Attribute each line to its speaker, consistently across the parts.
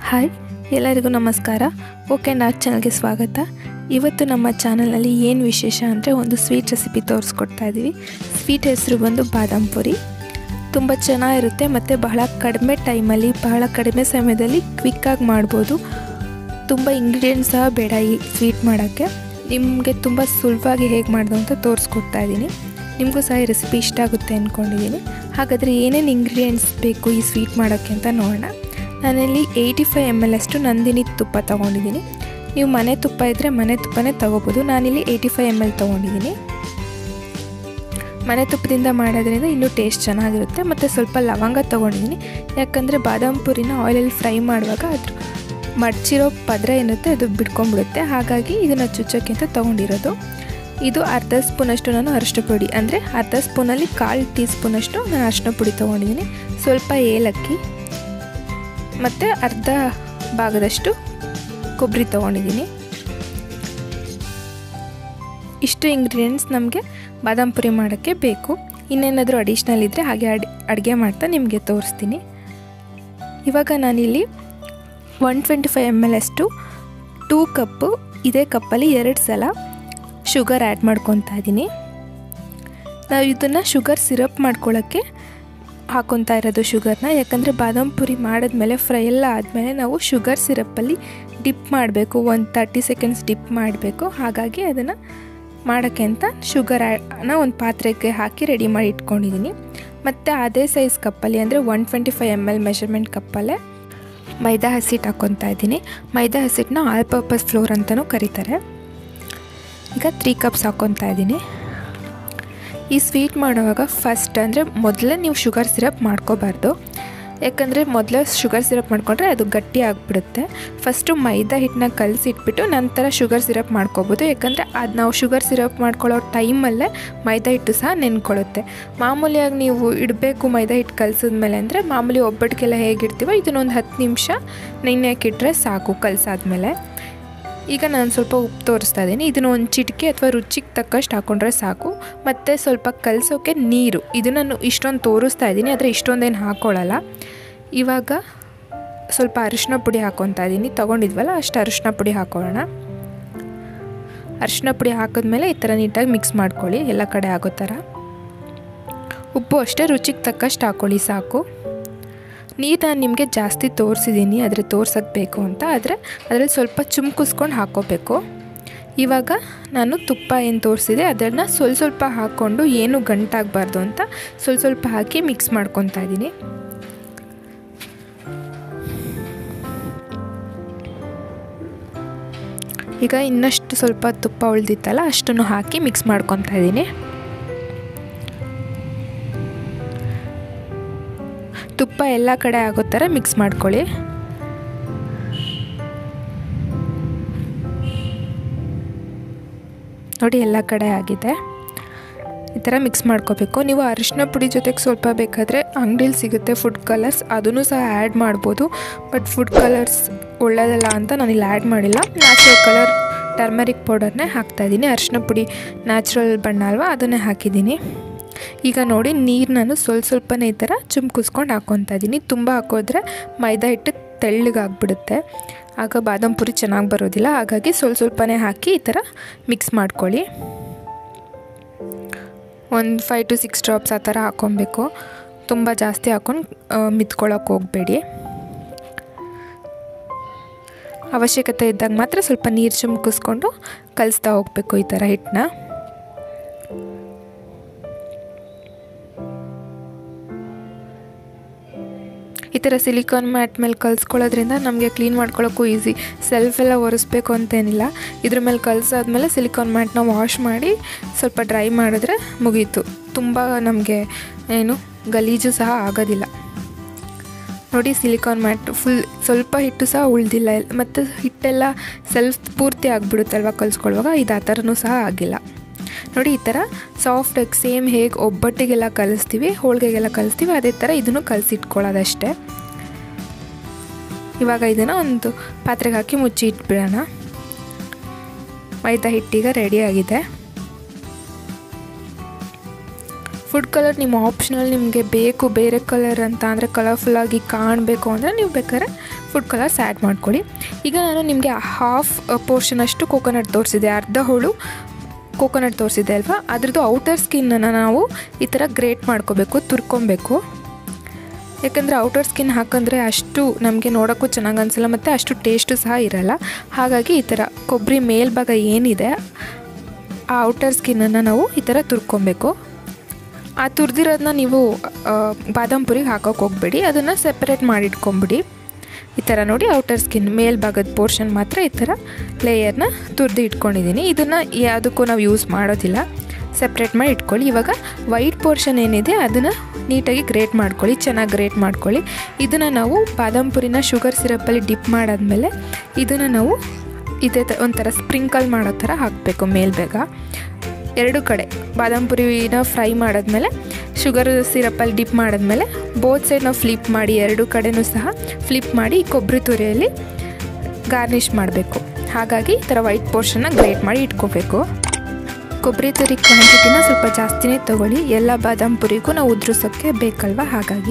Speaker 1: hi ಎಲ್ಲರಿಗೂ ನಮಸ್ಕಾರ okay not ಚಾನಲ್ಗೆ ಸ್ವಾಗತ ಇವತ್ತು ನಮ್ಮ ಚಾನಲಲ್ಲಿ ಏನು ವಿಶೇಷ ಅಂದರೆ ಒಂದು ಸ್ವೀಟ್ ರೆಸಿಪಿ ತೋರಿಸ್ಕೊಡ್ತಾ ಇದ್ದೀವಿ ಸ್ವೀಟ್ ಹೆಸರು ಬಂದು ಬಾದಾಮ್ ಪುರಿ ತುಂಬ ಚೆನ್ನಾಗಿರುತ್ತೆ ಮತ್ತು ಬಹಳ ಕಡಿಮೆ ಟೈಮಲ್ಲಿ ಬಹಳ ಕಡಿಮೆ ಸಮಯದಲ್ಲಿ ಕ್ವಿಕ್ಕಾಗಿ ಮಾಡ್ಬೋದು ತುಂಬ ಇಂಗ್ರೀಡಿಯೆಂಟ್ಸ್ ಸಹ ಬೇಡ ಈ ಸ್ವೀಟ್ ಮಾಡೋಕ್ಕೆ ನಿಮಗೆ ತುಂಬ ಸುಲಭವಾಗಿ ಹೇಗೆ ಮಾಡೋದು ಅಂತ ತೋರಿಸ್ಕೊಡ್ತಾ ಇದ್ದೀನಿ ನಿಮಗೂ ಸಹ ಈ ರೆಸಿಪಿ ಇಷ್ಟ ಆಗುತ್ತೆ ಅಂದ್ಕೊಂಡಿದ್ದೀನಿ ಹಾಗಾದರೆ ಏನೇನು ಇಂಗ್ರೀಡಿಯೆಂಟ್ಸ್ ಬೇಕು ಈ ಸ್ವೀಟ್ ಮಾಡೋಕ್ಕೆ ಅಂತ ನೋಡೋಣ ನಾನಿಲ್ಲಿ ಏಯ್ಟಿ ಫೈವ್ ಎಮ್ ಎಲ್ ಅಷ್ಟು ನಂದಿನಿ ತುಪ್ಪ ತೊಗೊಂಡಿದ್ದೀನಿ ನೀವು ಮನೆ ತುಪ್ಪ ಇದ್ದರೆ ಮನೆ ತುಪ್ಪನೇ ತೊಗೋಬೋದು ನಾನಿಲ್ಲಿ ಏಯ್ಟಿ ಫೈವ್ ಎಮ್ ಎಲ್ ತೊಗೊಂಡಿದ್ದೀನಿ ಮನೆ ತುಪ್ಪದಿಂದ ಮಾಡೋದ್ರಿಂದ ಇನ್ನೂ ಟೇಸ್ಟ್ ಚೆನ್ನಾಗಿರುತ್ತೆ ಮತ್ತು ಸ್ವಲ್ಪ ಲವಂಗ ತೊಗೊಂಡಿದ್ದೀನಿ ಯಾಕಂದರೆ ಬಾದಾಮ್ ಪುರಿನ ಆಯಿಲಲ್ಲಿ ಫ್ರೈ ಮಾಡುವಾಗ ಅದ್ರ ಮಡ್ಚಿರೋ ಪದ್ರ ಏನಿರುತ್ತೆ ಅದು ಬಿಡ್ಕೊಂಡ್ಬಿಡುತ್ತೆ ಹಾಗಾಗಿ ಇದನ್ನು ಚುಚ್ಚೋಕ್ಕೆ ಅಂತ ತೊಗೊಂಡಿರೋದು ಇದು ಅರ್ಧ ಸ್ಪೂನಷ್ಟು ನಾನು ಅರಿಶಿನ ಪುಡಿ ಅಂದರೆ ಅರ್ಧ ಸ್ಪೂನಲ್ಲಿ ಕಾಲು ಟೀ ಸ್ಪೂನಷ್ಟು ನಾನು ಅರಿಶಿನ ಪುಡಿ ತೊಗೊಂಡಿದ್ದೀನಿ ಸ್ವಲ್ಪ ಏಲಕ್ಕಿ ಮತ್ತು ಅರ್ಧ ಭಾಗದಷ್ಟು ಕೊಬ್ಬರಿ ತೊಗೊಂಡಿದ್ದೀನಿ ಇಷ್ಟು ಇಂಗ್ರೀಡಿಯೆಂಟ್ಸ್ ನಮಗೆ ಬಾದಾಮ್ ಪುರಿ ಮಾಡೋಕ್ಕೆ ಬೇಕು ಇನ್ನೇನಾದರೂ ಅಡಿಷ್ನಲ್ ಇದ್ದರೆ ಹಾಗೆ ಅಡ್ ಅಡುಗೆ ಮಾಡ್ತಾ ನಿಮಗೆ ತೋರಿಸ್ತೀನಿ ಇವಾಗ ನಾನಿಲ್ಲಿ one twenty five M L ಅಷ್ಟು ಟೂ ಕಪ್ಪು ಇದೇ ಕಪ್ಪಲ್ಲಿ ಎರಡು ಸಲ ಶುಗರ್ ಆ್ಯಡ್ ಮಾಡ್ಕೊತಾ ಇದ್ದೀನಿ ನಾವು ಇದನ್ನು ಶುಗರ್ ಸಿರಪ್ ಮಾಡ್ಕೊಳ್ಳೋಕ್ಕೆ ಹಾಕ್ಕೊತಾ ಇರೋದು ಶುಗರ್ನ ಯಾಕಂದರೆ ಬಾದಾಮ್ ಪುರಿ ಮಾಡಿದ್ಮೇಲೆ ಫ್ರೈ ಎಲ್ಲ ಆದಮೇಲೆ ನಾವು ಶುಗರ್ ಸಿರಪ್ಪಲ್ಲಿ ಡಿಪ್ ಮಾಡಬೇಕು ಒಂದು ತರ್ಟಿ ಸೆಕೆಂಡ್ಸ್ ಡಿಪ್ ಮಾಡಬೇಕು ಹಾಗಾಗಿ ಅದನ್ನು ಮಾಡೋಕ್ಕೆ ಅಂತ ಶುಗರ್ ನ ಒಂದು ಪಾತ್ರೆಗೆ ಹಾಕಿ ರೆಡಿ ಮಾಡಿ ಇಟ್ಕೊಂಡಿದ್ದೀನಿ ಮತ್ತು ಅದೇ ಸೈಜ್ ಕಪ್ಪಲ್ಲಿ ಅಂದರೆ one twenty five M L measurement ಕಪ್ಪಲ್ಲೇ ಮೈದಾ ಹಸಿಟ್ಟು ಹಾಕ್ಕೊತಾ ಇದ್ದೀನಿ ಮೈದಾ ಹಸಿಟ್ಟನ್ನ ಆಲ್ ಪರ್ಪಸ್ ಫ್ಲೋರ್ ಅಂತಲೂ ಕರೀತಾರೆ ಈಗ ತ್ರೀ ಕಪ್ಸ್ ಹಾಕ್ಕೊತಾ ಇದ್ದೀನಿ ಈ ಸ್ವೀಟ್ ಮಾಡುವಾಗ ಫಸ್ಟ್ ಅಂದರೆ ಮೊದಲೇ ನೀವು ಶುಗರ್ ಸಿರಪ್ ಮಾಡ್ಕೋಬಾರ್ದು ಯಾಕಂದರೆ ಮೊದಲೇ ಶುಗರ್ ಸಿರಪ್ ಮಾಡಿಕೊಂಡ್ರೆ ಅದು ಗಟ್ಟಿ ಆಗಿಬಿಡುತ್ತೆ ಫಸ್ಟು ಮೈದಾ ಹಿಟ್ಟನ್ನ ಕಲಸಿಟ್ಬಿಟ್ಟು ನಂತರ ಶುಗರ್ ಸಿರಪ್ ಮಾಡ್ಕೋಬೋದು ಯಾಕಂದರೆ ಅದು ನಾವು ಶುಗರ್ ಸಿರಪ್ ಮಾಡ್ಕೊಳ್ಳೋ ಟೈಮಲ್ಲೇ ಮೈದಾ ಹಿಟ್ಟು ಸಹ ನೆನ್ಕೊಳ್ಳುತ್ತೆ ಮಾಮೂಲಿಯಾಗಿ ನೀವು ಇಡಬೇಕು ಮೈದಾ ಹಿಟ್ಟು ಕಲಸಿದ್ಮೇಲೆ ಅಂದರೆ ಮಾಮೂಲಿ ಒಬ್ಬಟ್ಟಿಗೆಲ್ಲ ಹೇಗಿಡ್ತೀವೋ ಇದನ್ನೊಂದು ಹತ್ತು ನಿಮಿಷ ನೆನೆಯಕ್ಕಿಟ್ರೆ ಸಾಕು ಕಲಸಾದ್ಮೇಲೆ ಈಗ ನಾನು ಸ್ವಲ್ಪ ಉಪ್ಪು ತೋರಿಸ್ತಾ ಇದ್ದೀನಿ ಇದನ್ನು ಒಂದು ಚಿಟಿಕೆ ಅಥವಾ ರುಚಿಗೆ ತಕ್ಕಷ್ಟು ಹಾಕ್ಕೊಂಡ್ರೆ ಸಾಕು ಮತ್ತು ಸ್ವಲ್ಪ ಕಲಸೋಕ್ಕೆ ನೀರು ಇದನ್ನು ಇಷ್ಟೊಂದು ತೋರಿಸ್ತಾ ಇದ್ದೀನಿ ಆದರೆ ಇಷ್ಟೊಂದೇನು ಹಾಕ್ಕೊಳ್ಳಲ್ಲ ಇವಾಗ ಸ್ವಲ್ಪ ಅರಿಶಿನ ಪುಡಿ ಹಾಕ್ಕೊತಾ ಇದ್ದೀನಿ ತೊಗೊಂಡಿದ್ವಲ್ಲ ಅಷ್ಟು ಅರಿಶಿನ ಪುಡಿ ಹಾಕೊಳ್ಳೋಣ ಅರಿಶಿನ ಪುಡಿ ಹಾಕಿದ್ಮೇಲೆ ಈ ಥರ ನೀಟಾಗಿ ಮಿಕ್ಸ್ ಮಾಡ್ಕೊಳ್ಳಿ ಎಲ್ಲ ಕಡೆ ಆಗೋ ಥರ ಉಪ್ಪು ಅಷ್ಟೇ ರುಚಿಗೆ ತಕ್ಕಷ್ಟು ಹಾಕ್ಕೊಳ್ಳಿ ಸಾಕು ನೀರು ನಾನು ನಿಮಗೆ ಜಾಸ್ತಿ ತೋರಿಸಿದ್ದೀನಿ ಆದರೆ ತೋರ್ಸೋಕ್ಕೆ ಬೇಕು ಅಂತ ಆದರೆ ಅದರಲ್ಲಿ ಸ್ವಲ್ಪ ಚುಮ್ಕಿಸ್ಕೊಂಡು ಹಾಕ್ಕೋಬೇಕು ಇವಾಗ ನಾನು ತುಪ್ಪ ಏನು ತೋರಿಸಿದೆ ಅದನ್ನು ಸ್ವಲ್ಪ ಸ್ವಲ್ಪ ಹಾಕ್ಕೊಂಡು ಏನು ಗಂಟಾಗಬಾರ್ದು ಅಂತ ಸ್ವಲ್ಪ ಸ್ವಲ್ಪ ಹಾಕಿ ಮಿಕ್ಸ್ ಮಾಡ್ಕೊತಾ ಇದ್ದೀನಿ ಈಗ ಇನ್ನಷ್ಟು ಸ್ವಲ್ಪ ತುಪ್ಪ ಉಳಿದಿತ್ತಲ್ಲ ಅಷ್ಟನ್ನು ಹಾಕಿ ಮಿಕ್ಸ್ ಮಾಡ್ಕೊತಾ ಇದ್ದೀನಿ ತುಪ್ಪ ಎಲ್ಲ ಕಡೆ ಆಗೋ ಥರ ಮಿಕ್ಸ್ ಮಾಡ್ಕೊಳ್ಳಿ ನೋಡಿ ಎಲ್ಲ ಕಡೆ ಆಗಿದೆ ಈ ಥರ ಮಿಕ್ಸ್ ಮಾಡ್ಕೋಬೇಕು ನೀವು ಅರಿಶಿನ ಪುಡಿ ಜೊತೆಗೆ ಸ್ವಲ್ಪ ಬೇಕಾದರೆ ಅಂಗಡೀಲಿ ಸಿಗುತ್ತೆ ಫುಡ್ ಕಲರ್ಸ್ ಅದನ್ನು ಸಹ ಆ್ಯಡ್ ಮಾಡ್ಬೋದು ಬಟ್ ಫುಡ್ ಕಲರ್ಸ್ ಒಳ್ಳೆಯದಲ್ಲ ಅಂತ ನಾನು ಇಲ್ಲಿ ಆ್ಯಡ್ ಮಾಡಿಲ್ಲ ನ್ಯಾಚುರಲ್ ಕಲರ್ ಟರ್ಮರಿಕ್ ಪೌಡರ್ನೇ ಹಾಕ್ತಾಯಿದ್ದೀನಿ ಅರಿಶಿನ ಪುಡಿ ನ್ಯಾಚುರಲ್ ಬಣ್ಣ ಅಲ್ವಾ ಅದನ್ನೇ ಹಾಕಿದ್ದೀನಿ ಈಗ ನೋಡಿ ನೀರು ನಾನು ಸ್ವಲ್ಪ ಸ್ವಲ್ಪನೇ ಈ ಥರ ಚುಮ್ಕಿಸ್ಕೊಂಡು ಹಾಕ್ಕೊತಾ ಇದ್ದೀನಿ ತುಂಬ ಹಾಕೋದ್ರೆ ಮೈದಾ ಹಿಟ್ಟು ತೆಳ್ಳಗಾಗ್ಬಿಡುತ್ತೆ ಆಗ ಬಾದಾಮ್ ಪುರಿ ಚೆನ್ನಾಗಿ ಬರೋದಿಲ್ಲ ಹಾಗಾಗಿ ಸ್ವಲ್ಪ ಸ್ವಲ್ಪನೇ ಹಾಕಿ ಈ ಥರ ಮಿಕ್ಸ್ ಮಾಡ್ಕೊಳ್ಳಿ ಒಂದು ಫೈವ್ ಟು ಸಿಕ್ಸ್ ಡ್ರಾಪ್ಸ್ ಆ ಥರ ಹಾಕ್ಕೊಬೇಕು ತುಂಬ ಜಾಸ್ತಿ ಹಾಕ್ಕೊಂಡು ಮಿತ್ಕೊಳ್ಳೋಕೆ ಹೋಗಬೇಡಿ ಅವಶ್ಯಕತೆ ಇದ್ದಾಗ ಮಾತ್ರ ಸ್ವಲ್ಪ ನೀರು ಚುಮ್ಕಿಸ್ಕೊಂಡು ಕಲಿಸ್ತಾ ಹೋಗಬೇಕು ಈ ಥರ ಹಿಟ್ಟನ್ನ ಈ ಥರ ಸಿಲಿಕಾನ್ ಮ್ಯಾಟ್ ಮೇಲೆ ಕಲಿಸ್ಕೊಳ್ಳೋದ್ರಿಂದ ನಮಗೆ ಕ್ಲೀನ್ ಮಾಡ್ಕೊಳ್ಳೋಕ್ಕೂ ಈಸಿ ಸೆಲ್ಫ್ ಎಲ್ಲ ಒರೆಸ್ಬೇಕು ಅಂತೇನಿಲ್ಲ ಇದ್ರ ಮೇಲೆ ಕಲಿಸಾದ್ಮೇಲೆ ಸಿಲಿಕಾನ್ ಮ್ಯಾಟ್ನ ವಾಶ್ ಮಾಡಿ ಸ್ವಲ್ಪ ಡ್ರೈ ಮಾಡಿದ್ರೆ ಮುಗೀತು ತುಂಬ ನಮಗೆ ಏನು ಗಲೀಜು ಸಹ ಆಗೋದಿಲ್ಲ ನೋಡಿ ಸಿಲಿಕಾನ್ ಮ್ಯಾಟ್ ಫುಲ್ ಸ್ವಲ್ಪ ಹಿಟ್ಟು ಸಹ ಉಳಿದಿಲ್ಲ ಮತ್ತು ಹಿಟ್ಟೆಲ್ಲ ಸೆಲ್ಫ್ ಪೂರ್ತಿ ಆಗಿಬಿಡುತ್ತಲ್ವ ಕಲಿಸ್ಕೊಳ್ಳುವಾಗ ಇದು ಆ ಥರನೂ ಸಹ ಆಗಿಲ್ಲ ನೋಡಿ ಈ ಥರ ಸಾಫ್ಟಾಗಿ ಸೇಮ್ ಹೇಗೆ ಒಬ್ಬಟ್ಟಿಗೆಲ್ಲ ಕಲಿಸ್ತೀವಿ ಹೋಳಿಗೆಗೆಲ್ಲ ಕಲಿಸ್ತೀವಿ ಅದೇ ಥರ ಇದನ್ನು ಕಲಸಿಟ್ಕೊಳ್ಳೋದಷ್ಟೇ ಇವಾಗ ಇದನ್ನು ಒಂದು ಪಾತ್ರೆಗೆ ಹಾಕಿ ಮುಚ್ಚಿ ಇಟ್ಬಿಡೋಣ ಮೈದಾ ಹಿಟ್ಟೀಗ ರೆಡಿಯಾಗಿದೆ ಫುಡ್ ಕಲರ್ ನಿಮ್ಮ ಆಪ್ಷನಲ್ ನಿಮಗೆ ಬೇಕು ಬೇರೆ ಕಲರ್ ಅಂತ ಅಂದರೆ ಕಲರ್ಫುಲ್ಲಾಗಿ ಕಾಣಬೇಕು ಅಂದರೆ ನೀವು ಬೇಕಾದ್ರೆ ಫುಡ್ ಕಲರ್ಸ್ ಆ್ಯಡ್ ಮಾಡ್ಕೊಳ್ಳಿ ಈಗ ನಾನು ನಿಮಗೆ ಹಾಫ್ ಪೋರ್ಷನಷ್ಟು ಕೋಕೋನಟ್ ತೋರಿಸಿದೆ ಅರ್ಧ ಹೋಳು ಕೋಕೋನಟ್ ತೋರಿಸಿದೆ ಅಲ್ವಾ ಅದ್ರದ್ದು ಔಟರ್ ಸ್ಕಿನ್ನನ್ನು ನಾವು ಈ ಥರ ಗ್ರೇಟ್ ಮಾಡ್ಕೋಬೇಕು ತುರ್ಕೊಬೇಕು ಯಾಕಂದರೆ ಔಟರ್ ಸ್ಕಿನ್ ಹಾಕಂದರೆ ಅಷ್ಟು ನಮಗೆ ನೋಡೋಕ್ಕೂ ಚೆನ್ನಾಗಿ ಅನಿಸಲ್ಲ ಮತ್ತು ಅಷ್ಟು ಟೇಸ್ಟು ಸಹ ಇರಲ್ಲ ಹಾಗಾಗಿ ಈ ಥರ ಕೊಬ್ಬರಿ ಮೇಲ್ಭಾಗ ಏನಿದೆ ಆ ಔಟರ್ ಸ್ಕಿನ್ನನ್ನು ನಾವು ಈ ಥರ ತುರ್ಕೊಬೇಕು ಆ ತುರಿದಿರೋದನ್ನ ನೀವು ಬಾದಾಮ್ ಪುರಿಗೆ ಹಾಕೋಕೆ ಹೋಗಬೇಡಿ ಅದನ್ನು ಸೆಪ್ರೇಟ್ ಮಾಡಿಟ್ಕೊಂಬಿಡಿ ಈ ಥರ ನೋಡಿ ಔಟರ್ ಸ್ಕಿನ್ ಮೇಲ್ಭಾಗದ ಪೋರ್ಷನ್ ಮಾತ್ರ ಈ ಥರ ಲೇಯರ್ನ ತುರಿದು ಇಟ್ಕೊಂಡಿದ್ದೀನಿ ಇದನ್ನು ಯಾವುದಕ್ಕೂ ನಾವು ಯೂಸ್ ಮಾಡೋದಿಲ್ಲ ಸೆಪ್ರೇಟ್ ಮಾಡಿ ಇಟ್ಕೊಳ್ಳಿ ಇವಾಗ ವೈಟ್ ಪೋರ್ಷನ್ ಏನಿದೆ ಅದನ್ನು ನೀಟಾಗಿ ಗ್ರೇಟ್ ಮಾಡ್ಕೊಳ್ಳಿ ಚೆನ್ನಾಗಿ ಗ್ರೇಟ್ ಮಾಡ್ಕೊಳ್ಳಿ ಇದನ್ನು ನಾವು ಬಾದಾಮ್ ಪುರಿನ ಶುಗರ್ ಸಿರಪ್ಪಲ್ಲಿ ಡಿಪ್ ಮಾಡಾದ್ಮೇಲೆ ಇದನ್ನು ನಾವು ಇದೇ ತ ಒಂಥರ ಸ್ಪ್ರಿಂಕಲ್ ಮಾಡೋ ಥರ ಹಾಕಬೇಕು ಮೇಲ್ಬೇಗ ಎರಡು ಕಡೆ ಬಾದಾಮ್ ಪುರಿನ ಫ್ರೈ ಮಾಡಾದ್ಮೇಲೆ ಶುಗರ್ ಸಿರಪ್ಪಲ್ಲಿ ಡಿಪ್ ಮಾಡಿದ್ಮೇಲೆ ಬೋತ್ ಸೈಡ್ ನಾವು ಫ್ಲಿಪ್ ಮಾಡಿ ಎರಡು ಕಡೆನೂ ಸಹ ಫ್ಲಿಪ್ ಮಾಡಿ ಕೊಬ್ಬರಿ ತುರಿಯಲ್ಲಿ ಗಾರ್ನಿಷ್ ಮಾಡಬೇಕು ಹಾಗಾಗಿ ಈ ಥರ ವೈಟ್ ಪೋರ್ಷನ್ನ ಗ್ರೇಟ್ ಮಾಡಿ ಇಟ್ಕೋಬೇಕು ಕೊಬ್ಬರಿ ತುರಿ ಕ್ವಾಂಟಿಟಿನ ಸ್ವಲ್ಪ ಜಾಸ್ತಿನೇ ತೊಗೊಳ್ಳಿ ಎಲ್ಲ ಬಾದಾಮ್ ಪುರಿಗೂ ನಾವು ಉದುರಿಸೋಕ್ಕೆ ಬೇಕಲ್ವ ಹಾಗಾಗಿ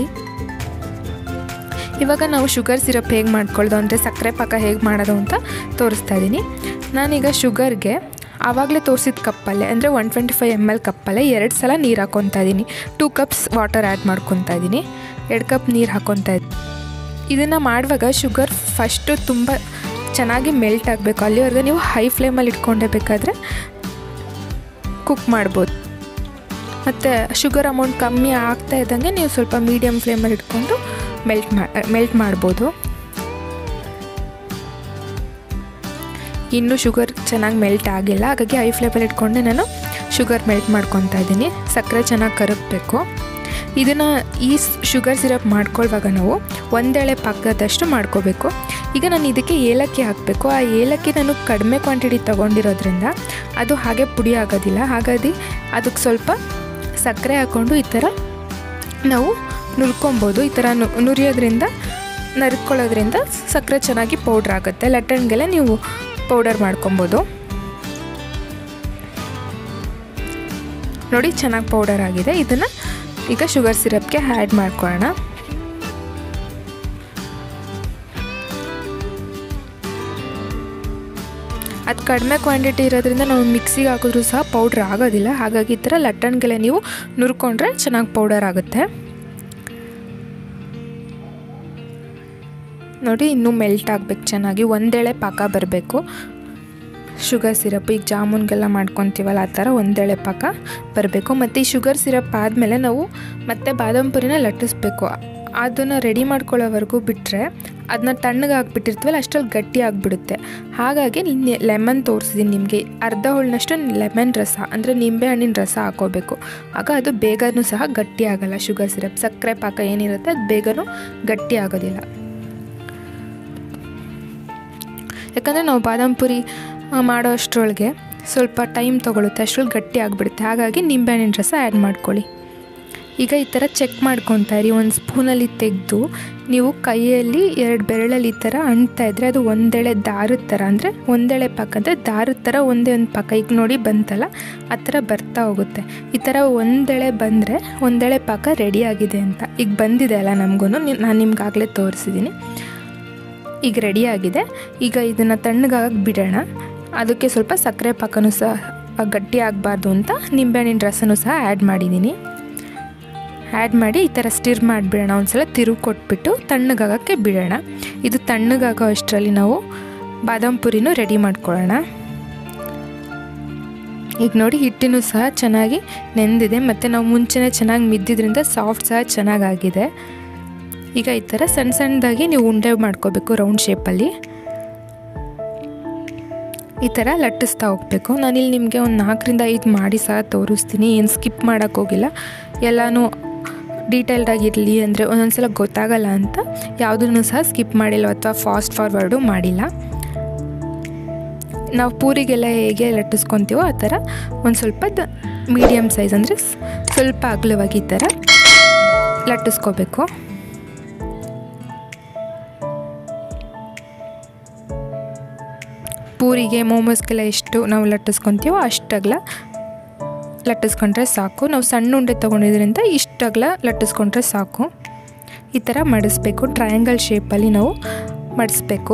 Speaker 1: ಇವಾಗ ನಾವು ಶುಗರ್ ಸಿರಪ್ ಹೇಗೆ ಮಾಡ್ಕೊಳ್ಳೋದು ಅಂದರೆ ಸಕ್ಕರೆ ಪಾಕ ಹೇಗೆ ಮಾಡೋದು ಅಂತ ತೋರಿಸ್ತಾ ಇದ್ದೀನಿ ನಾನೀಗ ಶುಗರ್ಗೆ ಆವಾಗಲೇ ತೋರಿಸಿದ ಕಪ್ಪಲ್ಲೇ ಅಂದರೆ one twenty five M L ಕಪ್ಪಲ್ಲೇ ಎರಡು ಸಲ ನೀರು ಹಾಕ್ಕೊತಾ ಇದ್ದೀನಿ ಟೂ ಕಪ್ಸ್ ವಾಟರ್ ಆ್ಯಡ್ ಮಾಡ್ಕೊತಾ ಇದ್ದೀನಿ ಎರಡು ಕಪ್ ನೀರು ಹಾಕ್ಕೊತಾ ಇದ್ದೀನಿ ಇದನ್ನು ಮಾಡುವಾಗ ಶುಗರ್ ಫಸ್ಟು ತುಂಬ ಚೆನ್ನಾಗಿ ಮೆಲ್ಟ್ ಆಗಬೇಕು ಅಲ್ಲಿವರೆಗೆ ನೀವು ಹೈ ಫ್ಲೇಮಲ್ಲಿ ಇಟ್ಕೊಂಡೇ ಬೇಕಾದರೆ ಕುಕ್ ಮಾಡ್ಬೋದು ಮತ್ತು ಶುಗರ್ ಅಮೌಂಟ್ ಕಮ್ಮಿ ಆಗ್ತಾ ಇದ್ದಂಗೆ ನೀವು ಸ್ವಲ್ಪ ಮೀಡಿಯಮ್ ಫ್ಲೇಮಲ್ಲಿ ಇಟ್ಕೊಂಡು ಮೆಲ್ಟ್ ಮಾ ಮೆಲ್ಟ್ ಮಾಡ್ಬೋದು ಇನ್ನೂ ಶುಗರ್ ಚೆನ್ನಾಗಿ ಮೆಲ್ಟ್ ಆಗಿಲ್ಲ ಹಾಗಾಗಿ ಹೈ ಫ್ಲೇಮಲ್ಲಿ ಇಟ್ಕೊಂಡೆ ನಾನು ಶುಗರ್ ಮೆಲ್ಟ್ ಮಾಡ್ಕೊತಾ ಇದ್ದೀನಿ ಸಕ್ಕರೆ ಚೆನ್ನಾಗಿ ಕರಗಬೇಕು ಇದನ್ನು ಈ ಶುಗರ್ ಸಿರಪ್ ಮಾಡ್ಕೊಳ್ಳುವಾಗ ನಾವು ಒಂದೆಳೆ ಪಾಕದಷ್ಟು ಮಾಡ್ಕೋಬೇಕು ಈಗ ನಾನು ಇದಕ್ಕೆ ಏಲಕ್ಕಿ ಹಾಕಬೇಕು ಆ ಏಲಕ್ಕಿ ನಾನು ಕಡಿಮೆ ಕ್ವಾಂಟಿಟಿ ತೊಗೊಂಡಿರೋದ್ರಿಂದ ಅದು ಹಾಗೆ ಪುಡಿ ಆಗೋದಿಲ್ಲ ಹಾಗಾಗಿ ಅದಕ್ಕೆ ಸ್ವಲ್ಪ ಸಕ್ಕರೆ ಹಾಕ್ಕೊಂಡು ಈ ಥರ ನಾವು ನುರ್ಕೊಬೋದು ಈ ಥರ ನುರಿಯೋದ್ರಿಂದ ನರ್ಕೊಳ್ಳೋದ್ರಿಂದ ಸಕ್ಕರೆ ಚೆನ್ನಾಗಿ ಪೌಡ್ರ್ ಆಗುತ್ತೆ ಲಟ್ಟಣಿಗೆಲ್ಲ ನೀವು ಪೌಡರ್ ಮಾಡ್ಕೊಬೋದು ನೋಡಿ ಚೆನ್ನಾಗಿ ಪೌಡರ್ ಆಗಿದೆ ಇದನ್ನು ಈಗ ಶುಗರ್ ಸಿರಪ್ಗೆ ಆ್ಯಡ್ ಮಾಡ್ಕೊಳ್ಳೋಣ ಅದು ಕಡಿಮೆ ಕ್ವಾಂಟಿಟಿ ಇರೋದ್ರಿಂದ ನಾವು ಮಿಕ್ಸಿಗೆ ಹಾಕಿದ್ರೂ ಸಹ ಪೌಡ್ರ್ ಆಗೋದಿಲ್ಲ ಹಾಗಾಗಿ ಈ ಥರ ಲಟ್ಟಣಿಗೆಲ್ಲ ನೀವು ನುರ್ಕೊಂಡ್ರೆ ಚೆನ್ನಾಗಿ ಪೌಡರ್ ಆಗುತ್ತೆ ನೋಡಿ ಇನ್ನೂ ಮೆಲ್ಟ್ ಆಗಬೇಕು ಚೆನ್ನಾಗಿ ಒಂದೇಳೆ ಪಾಕ ಬರಬೇಕು ಶುಗರ್ ಸಿರಪ್ ಈಗ ಜಾಮೂನ್ಗೆಲ್ಲ ಮಾಡ್ಕೊತೀವಲ್ಲ ಆ ಥರ ಒಂದೇಳೆ ಪಾಕ ಬರಬೇಕು ಮತ್ತು ಈ ಶುಗರ್ ಸಿರಪ್ ಆದಮೇಲೆ ನಾವು ಮತ್ತೆ ಬಾದಾಮ್ ಪುರಿನ ಲಟ್ಟಿಸ್ಬೇಕು ಅದನ್ನು ರೆಡಿ ಮಾಡ್ಕೊಳ್ಳೋವರೆಗೂ ಬಿಟ್ಟರೆ ಅದನ್ನ ತಣ್ಣಗೆ ಹಾಕ್ಬಿಟ್ಟಿರ್ತೀವಲ್ಲ ಅಷ್ಟರಲ್ಲಿ ಗಟ್ಟಿ ಆಗಿಬಿಡುತ್ತೆ ಹಾಗಾಗಿ ಲೆಮನ್ ತೋರಿಸಿದ್ದೀನಿ ನಿಮಗೆ ಅರ್ಧ ಹೋಳಿನಷ್ಟು ಲೆಮನ್ ರಸ ಅಂದರೆ ನಿಂಬೆ ಹಣ್ಣಿನ ರಸ ಹಾಕೋಬೇಕು ಆಗ ಅದು ಬೇಗನೂ ಸಹ ಗಟ್ಟಿ ಆಗೋಲ್ಲ ಶುಗರ್ ಸಿರಪ್ ಸಕ್ಕರೆ ಪಾಕ ಏನಿರುತ್ತೆ ಅದು ಬೇಗನೂ ಗಟ್ಟಿ ಆಗೋದಿಲ್ಲ ಯಾಕಂದರೆ ನಾವು ಬಾದಾಮ್ ಪುರಿ ಮಾಡೋ ಅಷ್ಟರೊಳಗೆ ಸ್ವಲ್ಪ ಟೈಮ್ ತೊಗೊಳುತ್ತೆ ಅಷ್ಟರಲ್ಲಿ ಗಟ್ಟಿ ಆಗಿಬಿಡುತ್ತೆ ಹಾಗಾಗಿ ನಿಂಬೆಹಣ್ಣಿನ ರಸ ಆ್ಯಡ್ ಮಾಡ್ಕೊಳ್ಳಿ ಈಗ ಈ ಥರ ಚೆಕ್ ಮಾಡ್ಕೊತಾ ಇರಿ ಒಂದು ಸ್ಪೂನಲ್ಲಿ ತೆಗೆದು ನೀವು ಕೈಯಲ್ಲಿ ಎರಡು ಬೆರಳಲ್ಲಿ ಈ ಥರ ಅಂಟ್ತಾ ಇದ್ದರೆ ಅದು ಒಂದೆಳೆ ದಾರದ ಥರ ಅಂದರೆ ಒಂದೆಳೆ ಪಾಕ ಅಂದರೆ ದಾರದ ಥರ ಒಂದೇ ಒಂದು ಪಾಕ ಈಗ ನೋಡಿ ಬಂತಲ್ಲ ಆ ಥರ ಬರ್ತಾ ಹೋಗುತ್ತೆ ಈ ಥರ ಒಂದೆಳೆ ಬಂದರೆ ಒಂದೆಳೆ ಪಾಕ ರೆಡಿಯಾಗಿದೆ ಅಂತ ಈಗ ಬಂದಿದೆ ಅಲ್ಲ ನಮಗೂ ನಾನು ನಿಮ್ಗಾಗಲೇ ತೋರಿಸಿದ್ದೀನಿ ಈಗ ರೆಡಿಯಾಗಿದೆ ಈಗ ಇದನ್ನು ತಣ್ಣಗಾಗಿ ಬಿಡೋಣ ಅದಕ್ಕೆ ಸ್ವಲ್ಪ ಸಕ್ಕರೆ ಪಾಕನೂ ಸಹ ಗಟ್ಟಿ ಆಗಬಾರ್ದು ಅಂತ ನಿಂಬೆಹಣ್ಣಿನ ರಸನೂ ಸಹ ಆ್ಯಡ್ ಮಾಡಿದ್ದೀನಿ ಆ್ಯಡ್ ಮಾಡಿ ಈ ಥರ ಸ್ಟಿರ್ ಮಾಡಿಬಿಡೋಣ ಒಂದ್ಸಲ ತಿರುವು ಕೊಟ್ಬಿಟ್ಟು ತಣ್ಣಗಾಗೋಕ್ಕೆ ಬಿಡೋಣ ಇದು ತಣ್ಣಗಾಗೋ ಅಷ್ಟರಲ್ಲಿ ನಾವು ಬಾದಾಮ್ ಪುರಿನೂ ರೆಡಿ ಮಾಡ್ಕೊಳ್ಳೋಣ ಈಗ ನೋಡಿ ಹಿಟ್ಟಿನೂ ಸಹ ಚೆನ್ನಾಗಿ ನೆಂದಿದೆ ಮತ್ತು ನಾವು ಮುಂಚೆನೇ ಚೆನ್ನಾಗಿ ಮಿದ್ದಿದ್ರಿಂದ ಸಾಫ್ಟ್ ಸಹ ಚೆನ್ನಾಗಾಗಿದೆ ಈಗ ಈ ಥರ ಸಣ್ಣ ಸಣ್ಣದಾಗಿ ನೀವು ಉಂಡೆ ಮಾಡ್ಕೋಬೇಕು ರೌಂಡ್ ಶೇಪಲ್ಲಿ ಈ ಥರ ಲಟ್ಟಿಸ್ತಾ ಹೋಗಬೇಕು ನಾನಿಲ್ಲಿ ನಿಮಗೆ ಒಂದು ನಾಲ್ಕರಿಂದ ಐದು ಮಾಡಿ ಸಹ ತೋರಿಸ್ತೀನಿ ಏನು ಸ್ಕಿಪ್ ಮಾಡೋಕ್ಕೋಗಿಲ್ಲ ಎಲ್ಲನೂ ಡೀಟೇಲ್ಡಾಗಿರಲಿ ಅಂದರೆ ಒಂದೊಂದ್ಸಲ ಗೊತ್ತಾಗಲ್ಲ ಅಂತ ಯಾವುದನ್ನು ಸಹ ಸ್ಕಿಪ್ ಮಾಡಿಲ್ಲ ಅಥವಾ ಫಾಸ್ಟ್ ಫಾರ್ವರ್ಡು ಮಾಡಿಲ್ಲ ನಾವು ಪೂರಿಗೆಲ್ಲ ಹೇಗೆ ಲಟ್ಟಿಸ್ಕೊತೀವೋ ಆ ಥರ ಒಂದು ಸ್ವಲ್ಪ ದ ಮೀಡಿಯಮ್ ಸೈಜ್ ಅಂದರೆ ಸ್ವಲ್ಪ ಅಗಲವಾಗಿ ಈ ಥರ ಲಟ್ಟಿಸ್ಕೋಬೇಕು ಪೂರಿಗೆ ಮೋಮೋಸ್ಗೆಲ್ಲ ಎಷ್ಟು ನಾವು ಲಟ್ಟಿಸ್ಕೊತೀವೋ ಅಷ್ಟಗಲ ಲಟ್ಟಿಸ್ಕೊಂಡ್ರೆ ಸಾಕು ನಾವು ಸಣ್ಣ ಉಂಡೆ ತೊಗೊಂಡಿದ್ರಿಂದ ಇಷ್ಟಗಲ ಲಟ್ಟಿಸ್ಕೊಂಡ್ರೆ ಸಾಕು ಈ ಥರ ಮಡಿಸ್ಬೇಕು ಟ್ರಯಾಂಗಲ್ ಶೇಪಲ್ಲಿ ನಾವು ಮಡಿಸ್ಬೇಕು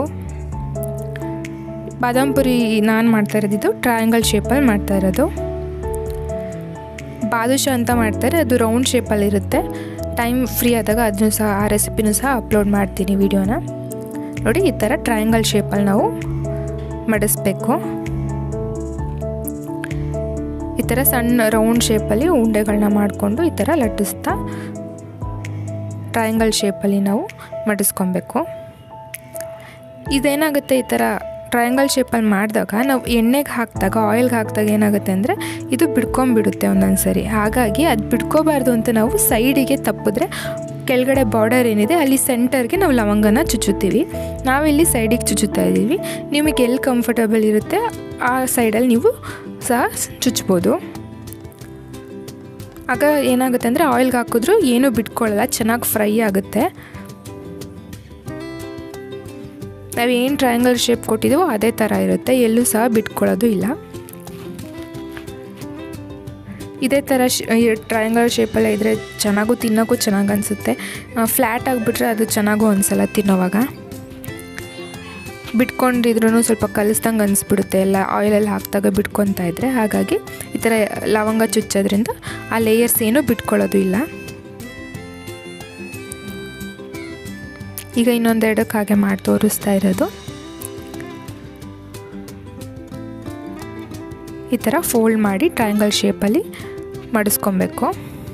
Speaker 1: ಬಾದಾಮ್ ಪುರಿ ನಾನು ಮಾಡ್ತಾ ಇರೋದಿದ್ದು ಟ್ರಯಾಂಗಲ್ ಶೇಪಲ್ಲಿ ಮಾಡ್ತಾ ಇರೋದು ಬಾದುಷ ಅಂತ ಮಾಡ್ತಾರೆ ಅದು ರೌಂಡ್ ಶೇಪಲ್ಲಿ ಇರುತ್ತೆ ಟೈಮ್ ಫ್ರೀ ಆದಾಗ ಅದನ್ನು ಸಹ ಆ ರೆಸಿಪಿನೂ ಸಹ ಅಪ್ಲೋಡ್ ಮಾಡ್ತೀನಿ ವಿಡಿಯೋನ ನೋಡಿ ಈ ಥರ ಟ್ರಯಾಂಗಲ್ ಶೇಪಲ್ಲಿ ನಾವು ಮಡಿಸ್ಬೇಕು ಈ ಥರ ಸಣ್ಣ ರೌಂಡ್ ಶೇಪಲ್ಲಿ ಉಂಡೆಗಳನ್ನ ಮಾಡಿಕೊಂಡು ಈ ಥರ ಲಟ್ಟಿಸ್ತಾ ಟ್ರಯಾಂಗಲ್ ಶೇಪಲ್ಲಿ ನಾವು ಮಡಿಸ್ಕೊಬೇಕು ಇದೇನಾಗುತ್ತೆ ಈ ಥರ ಟ್ರಯಾಂಗಲ್ ಶೇಪಲ್ಲಿ ಮಾಡಿದಾಗ ನಾವು ಎಣ್ಣೆಗೆ ಹಾಕಿದಾಗ ಆಯಿಲ್ಗೆ ಹಾಕಿದಾಗ ಏನಾಗುತ್ತೆ ಅಂದರೆ ಇದು ಬಿಡ್ಕೊಂಬಿಡುತ್ತೆ ಒಂದೊಂದು ಸರಿ ಹಾಗಾಗಿ ಅದು ಬಿಡ್ಕೋಬಾರ್ದು ಅಂತ ನಾವು ಸೈಡಿಗೆ ತಪ್ಪಿದ್ರೆ ಕೆಳಗಡೆ ಬಾರ್ಡರ್ ಏನಿದೆ ಅಲ್ಲಿ ಸೆಂಟರ್ಗೆ ನಾವು ಲವಂಗನ ಚುಚ್ಚುತ್ತೀವಿ ನಾವಿಲ್ಲಿ ಸೈಡಿಗೆ ಚುಚ್ಚುತ್ತಾ ಇದ್ದೀವಿ ನಿಮಗೆ ಎಲ್ಲಿ ಕಂಫರ್ಟಬಲ್ ಇರುತ್ತೆ ಆ ಸೈಡಲ್ಲಿ ನೀವು ಸಹ ಚುಚ್ಬೋದು ಆಗ ಏನಾಗುತ್ತೆ ಅಂದರೆ ಆಯಿಲ್ಗೆ ಹಾಕಿದ್ರೂ ಏನೂ ಬಿಟ್ಕೊಳ್ಳಲ್ಲ ಚೆನ್ನಾಗಿ ಫ್ರೈ ಆಗುತ್ತೆ ನಾವೇನು ಟ್ರಯಾಂಗಲ್ ಶೇಪ್ ಕೊಟ್ಟಿದ್ದೀವೋ ಅದೇ ಥರ ಇರುತ್ತೆ ಎಲ್ಲೂ ಸಹ ಬಿಟ್ಕೊಳ್ಳೋದು ಇಲ್ಲ ಇದೇ ಥರ ಟ್ರಯಾಂಗಲ್ ಶೇಪಲ್ಲೇ ಇದ್ದರೆ ಚೆನ್ನಾಗೂ ತಿನ್ನೋಕ್ಕೂ ಚೆನ್ನಾಗಿ ಅನಿಸುತ್ತೆ ಫ್ಲ್ಯಾಟ್ ಆಗಿಬಿಟ್ರೆ ಅದು ಚೆನ್ನಾಗೂ ಅನಿಸಲ್ಲ ತಿನ್ನೋವಾಗ ಬಿಟ್ಕೊಂಡಿದ್ರೂ ಸ್ವಲ್ಪ ಕಲಿಸ್ದಂಗೆ ಅನಿಸ್ಬಿಡುತ್ತೆ ಎಲ್ಲ ಆಯಿಲಲ್ಲಿ ಹಾಕಿದಾಗ ಬಿಟ್ಕೊತಾ ಇದ್ದರೆ ಹಾಗಾಗಿ ಈ ಥರ ಲವಂಗ ಚುಚ್ಚೋದ್ರಿಂದ ಆ ಲೇಯರ್ಸ್ ಏನೂ ಬಿಟ್ಕೊಳ್ಳೋದು ಇಲ್ಲ ಈಗ ಇನ್ನೊಂದೆರಡಕ್ಕೆ ಹಾಗೆ ಮಾಡಿ ತೋರಿಸ್ತಾ ಇರೋದು ಈ ಥರ ಫೋಲ್ಡ್ ಮಾಡಿ ಟ್ರಯಾಂಗಲ್ ಶೇಪಲ್ಲಿ ಮಡಿಸ್ಕೊಬೇಕು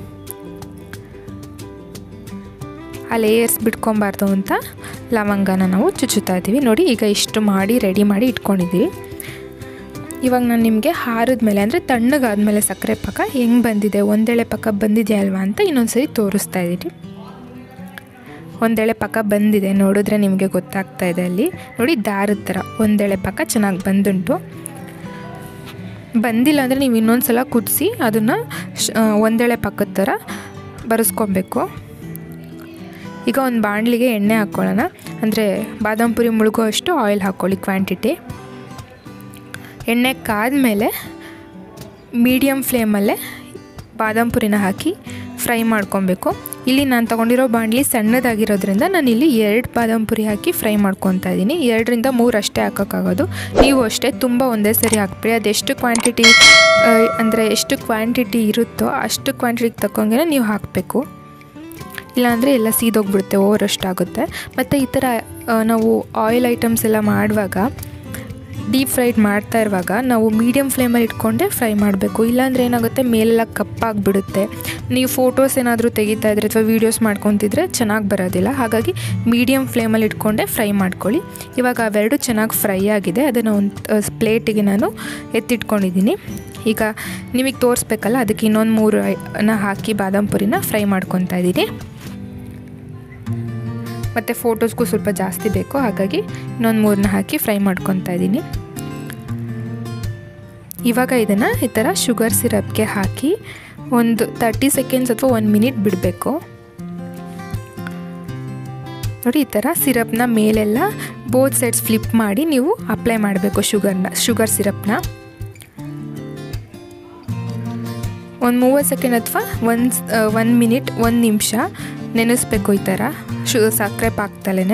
Speaker 1: ಆ ಲೇಯರ್ಸ್ ಬಿಟ್ಕೊಬಾರ್ದು ಅಂತ ಲವಂಗನ ನಾವು ಚುಚ್ಚುತ್ತಾ ಇದ್ದೀವಿ ನೋಡಿ ಈಗ ಇಷ್ಟು ಮಾಡಿ ರೆಡಿ ಮಾಡಿ ಇಟ್ಕೊಂಡಿದ್ದೀವಿ ಇವಾಗ ನಾನು ನಿಮಗೆ ಹಾರಿದ ಮೇಲೆ ಅಂದರೆ ತಣ್ಣಗಾದ್ಮೇಲೆ ಸಕ್ಕರೆ ಪಾಕ ಹೆಂಗೆ ಬಂದಿದೆ ಒಂದೇಳೆ ಪಕ್ಕ ಬಂದಿದೆಯಲ್ವಾ ಅಂತ ಇನ್ನೊಂದು ಸರಿ ತೋರಿಸ್ತಾ ಇದ್ದೀನಿ ಒಂದೇಳೆ ಪಕ್ಕ ಬಂದಿದೆ ನೋಡಿದ್ರೆ ನಿಮಗೆ ಗೊತ್ತಾಗ್ತಾ ಇದೆ ಅಲ್ಲಿ ನೋಡಿ ದಾರದ ಥರ ಒಂದೇಳೆ ಪಕ್ಕ ಚೆನ್ನಾಗಿ ಬಂದುಂಟು ಬಂದಿಲ್ಲ ಅಂದರೆ ನೀವು ಇನ್ನೊಂದು ಸಲ ಕುದಿಸಿ ಅದನ್ನು ಒಂದೇಳೆ ಪಕ್ಕದ ಥರ ಬರೆಸ್ಕೊಬೇಕು ಈಗ ಒಂದು ಬಾಣಲಿಗೆ ಎಣ್ಣೆ ಹಾಕ್ಕೊಳ್ಳೋಣ ಅಂದರೆ ಬಾದಾಮ್ ಪುರಿ ಮುಳುಗೋ ಅಷ್ಟು ಆಯಿಲ್ ಹಾಕ್ಕೊಳ್ಳಿ ಕ್ವಾಂಟಿಟಿ ಎಣ್ಣೆ ಕಾದ್ಮೇಲೆ ಮೀಡಿಯಮ್ ಫ್ಲೇಮಲ್ಲೇ ಬಾದಾಮ್ ಪುರಿನ ಹಾಕಿ ಫ್ರೈ ಮಾಡ್ಕೊಬೇಕು ಇಲ್ಲಿ ನಾನು ತೊಗೊಂಡಿರೋ ಬಾಣಲಿ ಸಣ್ಣದಾಗಿರೋದ್ರಿಂದ ನಾನು ಇಲ್ಲಿ ಎರಡು ಬಾದಾಮ್ ಪುರಿ ಹಾಕಿ ಫ್ರೈ ಮಾಡ್ಕೊತಾ ಇದ್ದೀನಿ ಎರಡರಿಂದ ಮೂರು ಅಷ್ಟೇ ಹಾಕೋಕ್ಕಾಗೋದು ನೀವು ಅಷ್ಟೇ ತುಂಬ ಒಂದೇ ಸರಿ ಹಾಕ್ಬಿಡಿ ಅದೆಷ್ಟು ಕ್ವಾಂಟಿಟಿ ಅಂದರೆ ಎಷ್ಟು ಕ್ವಾಂಟಿಟಿ ಇರುತ್ತೋ ಅಷ್ಟು ಕ್ವಾಂಟಿಟಿಗೆ ತಕ್ಕಂಗೆ ನೀವು ಹಾಕಬೇಕು ಇಲ್ಲಾಂದರೆ ಎಲ್ಲ ಸೀದೋಗ್ಬಿಡುತ್ತೆ ಓವರಷ್ಟು ಆಗುತ್ತೆ ಮತ್ತು ಈ ಥರ ನಾವು ಆಯಿಲ್ ಐಟಮ್ಸ್ ಎಲ್ಲ ಮಾಡುವಾಗ ಡೀಪ್ ಫ್ರೈಡ್ ಮಾಡ್ತಾ ಇರುವಾಗ ನಾವು ಮೀಡಿಯಮ್ ಫ್ಲೇಮಲ್ಲಿ ಇಟ್ಕೊಂಡೆ ಫ್ರೈ ಮಾಡಬೇಕು ಇಲ್ಲಾಂದರೆ ಏನಾಗುತ್ತೆ ಮೇಲೆಲ್ಲ ಕಪ್ಪಾಗಿಬಿಡುತ್ತೆ ನೀವು ಫೋಟೋಸ್ ಏನಾದರೂ ತೆಗಿತಾ ಇದ್ರೆ ಅಥವಾ ವೀಡಿಯೋಸ್ ಮಾಡ್ಕೊತಿದ್ರೆ ಚೆನ್ನಾಗಿ ಬರೋದಿಲ್ಲ ಹಾಗಾಗಿ ಮೀಡಿಯಮ್ ಫ್ಲೇಮಲ್ಲಿ ಇಟ್ಕೊಂಡೆ ಫ್ರೈ ಮಾಡ್ಕೊಳ್ಳಿ ಇವಾಗ ಅವೆರಡು ಚೆನ್ನಾಗಿ ಫ್ರೈ ಆಗಿದೆ ಅದನ್ನು ಒಂದು ಪ್ಲೇಟಿಗೆ ನಾನು ಎತ್ತಿಟ್ಕೊಂಡಿದ್ದೀನಿ ಈಗ ನಿಮಗೆ ತೋರಿಸ್ಬೇಕಲ್ಲ ಅದಕ್ಕೆ ಇನ್ನೊಂದು ಮೂರು ನ ಹಾಕಿ ಬಾದಾಮ್ ಪುರಿನ ಫ್ರೈ ಮಾಡ್ಕೊತಾ ಇದ್ದೀನಿ ಮತ್ತು ಫೋಟೋಸ್ಗೂ ಸ್ವಲ್ಪ ಜಾಸ್ತಿ ಬೇಕು ಹಾಗಾಗಿ ಇನ್ನೊಂದು ಮೂರನ್ನ ಹಾಕಿ ಫ್ರೈ ಮಾಡ್ಕೊತಾ ಇದ್ದೀನಿ ಇವಾಗ ಇದನ್ನು ಈ ಥರ ಶುಗರ್ ಸಿರಪ್ಗೆ ಹಾಕಿ ಒಂದು ತರ್ಟಿ ಸೆಕೆಂಡ್ಸ್ ಅಥವಾ ಒನ್ ಮಿನಿಟ್ ಬಿಡಬೇಕು ನೋಡಿ ಈ ಥರ ಸಿರಪ್ನ ಮೇಲೆಲ್ಲ ಬೋತ್ ಸೈಡ್ಸ್ ಫ್ಲಿಪ್ ಮಾಡಿ ನೀವು ಅಪ್ಲೈ ಮಾಡಬೇಕು ಶುಗರ್ನ ಶುಗರ್ ಸಿರಪ್ನ ಒಂದು ಮೂವತ್ತು ಸೆಕೆಂಡ್ ಅಥವಾ ಒಂದು ಒಂದು ಮಿನಿಟ್ ಒಂದು ನಿಮಿಷ ನೆನೆಸ್ಬೇಕು ಈ ಥರ ಶು ಸಕ್ಕರೆ ಪಾಕ್ದಲೇ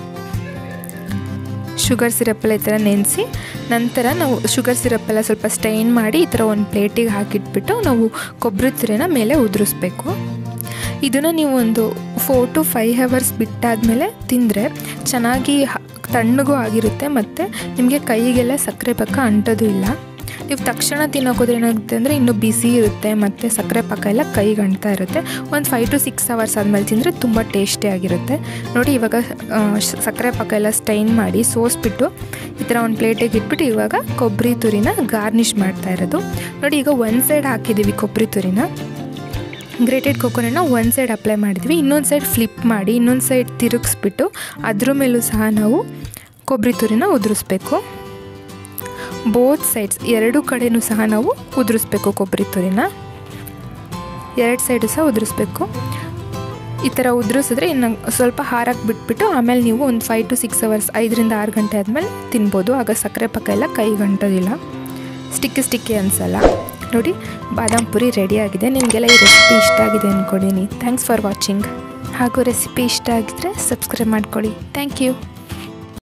Speaker 1: ಶುಗರ್ ಸಿರಪ್ಪೆಲ್ಲ ಈ ಥರ ನೆನೆಸಿ ನಂತರ ನಾವು ಶುಗರ್ ಸಿರಪ್ಪೆಲ್ಲ ಸ್ವಲ್ಪ ಸ್ಟೈನ್ ಮಾಡಿ ಈ ಥರ ಒಂದು ಪ್ಲೇಟಿಗೆ ಹಾಕಿಟ್ಬಿಟ್ಟು ನಾವು ಕೊಬ್ಬರಿ ತುರಿನ ಮೇಲೆ ಉದುರಿಸ್ಬೇಕು ಇದನ್ನು ನೀವು ಒಂದು ಫೋರ್ ಟು ಫೈವ್ ಅವರ್ಸ್ ಬಿಟ್ಟಾದಮೇಲೆ ತಿಂದರೆ ಚೆನ್ನಾಗಿ ತಣ್ಣಗೂ ಆಗಿರುತ್ತೆ ಮತ್ತು ನಿಮಗೆ ಕೈಗೆಲ್ಲ ಸಕ್ಕರೆ ಪಾಕ ಅಂಟೋದು ಇಲ್ಲ ನೀವು ತಕ್ಷಣ ತಿನ್ನೋಕೋದ್ರೆ ಏನಾಗುತ್ತೆ ಅಂದರೆ ಇನ್ನೂ ಬಿಸಿ ಇರುತ್ತೆ ಮತ್ತು ಸಕ್ಕರೆ ಪಾಕ ಎಲ್ಲ ಕೈಗೆ ಅಂಟ್ತಾ ಇರುತ್ತೆ ಒಂದು ಫೈವ್ ಟು ಸಿಕ್ಸ್ ಅವರ್ಸ್ ಆದಮೇಲೆ ತಿಂದರೆ ತುಂಬ ಟೇಸ್ಟಿಯಾಗಿರುತ್ತೆ ನೋಡಿ ಇವಾಗ ಸಕ್ಕರೆ ಪಾಕ ಎಲ್ಲ ಸ್ಟೈನ್ ಮಾಡಿ ಸೋಸ್ಬಿಟ್ಟು ಈ ಥರ ಒಂದು ಪ್ಲೇಟಿಗೆ ಇಟ್ಬಿಟ್ಟು ಇವಾಗ ಕೊಬ್ಬರಿ ತುರಿನ ಗಾರ್ನಿಷ್ ಮಾಡ್ತಾ ಇರೋದು ನೋಡಿ ಈಗ ಒಂದು ಸೈಡ್ ಹಾಕಿದ್ದೀವಿ ಕೊಬ್ಬರಿ ತುರಿನ ಗ್ರೇಟೆಡ್ ಕೊಕೊನೆಟ್ನ ಒಂದು ಸೈಡ್ ಅಪ್ಲೈ ಮಾಡಿದ್ವಿ ಇನ್ನೊಂದು ಸೈಡ್ ಫ್ಲಿಪ್ ಮಾಡಿ ಇನ್ನೊಂದು ಸೈಡ್ ತಿರುಗಿಸ್ಬಿಟ್ಟು ಅದ್ರ ಮೇಲೂ ಸಹ ನಾವು ಕೊಬ್ಬರಿ ತುರಿನ ಉದುರಿಸ್ಬೇಕು ಬೋತ್ ಸೈಡ್ಸ್ ಎರಡು ಕಡೆಯೂ ಸಹ ನಾವು ಉದುರಿಸ್ಬೇಕು ಕೊಬ್ಬರಿ ತುರಿನ ಎರಡು ಸೈಡು ಸಹ ಉದುರಿಸ್ಬೇಕು ಈ ಥರ ಉದುರಿಸಿದ್ರೆ ಇನ್ನು ಸ್ವಲ್ಪ ಹಾರಕ್ಕೆ ಬಿಟ್ಬಿಟ್ಟು ಆಮೇಲೆ ನೀವು ಒಂದು ಫೈವ್ ಟು ಸಿಕ್ಸ್ ಅವರ್ಸ್ ಐದರಿಂದ ಆರು ಗಂಟೆ ಆದಮೇಲೆ ತಿನ್ಬೋದು ಆಗ ಸಕ್ಕರೆ ಪಕ್ಕ ಎಲ್ಲ ಕೈಗೆ ಅಂಟೋದಿಲ್ಲ ಸ್ಟಿಕ್ಕಿ ಸ್ಟಿಕ್ಕಿ ಅನಿಸಲ್ಲ ನೋಡಿ ಬಾದಾಮ್ ಪುರಿ ರೆಡಿಯಾಗಿದೆ ನಿಮಗೆಲ್ಲ ಈ ರೆಸಿಪಿ ಇಷ್ಟ ಆಗಿದೆ ಅಂದ್ಕೊಂಡಿನಿ ಥ್ಯಾಂಕ್ಸ್ ಫಾರ್ ವಾಚಿಂಗ್ ಹಾಗೂ ರೆಸಿಪಿ ಇಷ್ಟ ಆಗಿದ್ರೆ ಸಬ್ಸ್ಕ್ರೈಬ್ ಮಾಡ್ಕೊಳ್ಳಿ ಥ್ಯಾಂಕ್ ಯು